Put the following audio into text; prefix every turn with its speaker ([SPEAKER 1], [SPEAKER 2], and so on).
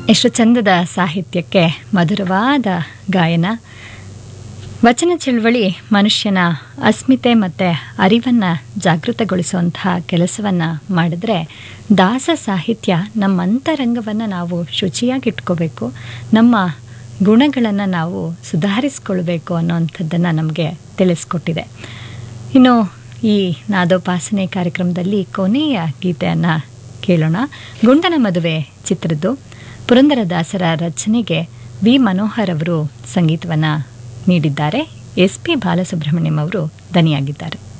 [SPEAKER 1] ಎಷ್ಟು ಚಂದದ ಸಾಹಿತ್ಯಕ್ಕೆ ಮಧುರವಾದ ಗಾಯನ ವಚನ ಚಳವಳಿ ಮನುಷ್ಯನ ಅಸ್ಮಿತೆ ಮತ್ತು ಅರಿವನ್ನು ಜಾಗೃತಗೊಳಿಸುವಂತಹ ಕೆಲಸವನ್ನು ಮಾಡಿದ್ರೆ ದಾಸ ಸಾಹಿತ್ಯ ನಮ್ಮ ಅಂತರಂಗವನ್ನು ನಾವು ಶುಚಿಯಾಗಿಟ್ಕೋಬೇಕು ನಮ್ಮ ಗುಣಗಳನ್ನು ನಾವು ಸುಧಾರಿಸ್ಕೊಳ್ಬೇಕು ಅನ್ನೋವಂಥದ್ದನ್ನು ನಮಗೆ ತಿಳಿಸ್ಕೊಟ್ಟಿದೆ ಇನ್ನು ಈ ನಾದೋಪಾಸನೆ ಕಾರ್ಯಕ್ರಮದಲ್ಲಿ ಕೊನೆಯ ಗೀತೆಯನ್ನು ಕೇಳೋಣ ಗುಂಡನ ಮದುವೆ ಚಿತ್ರದ್ದು ಪುರಂದರದಾಸರ ರಚನೆಗೆ ವಿ ಮನೋಹರ್ ಅವರು ಸಂಗೀತವನ್ನು ನೀಡಿದ್ದಾರೆ ಎಸ್ ಪಿ ಬಾಲಸುಬ್ರಹ್ಮಣ್ಯಂ ಅವರು ದನಿಯಾಗಿದ್ದಾರೆ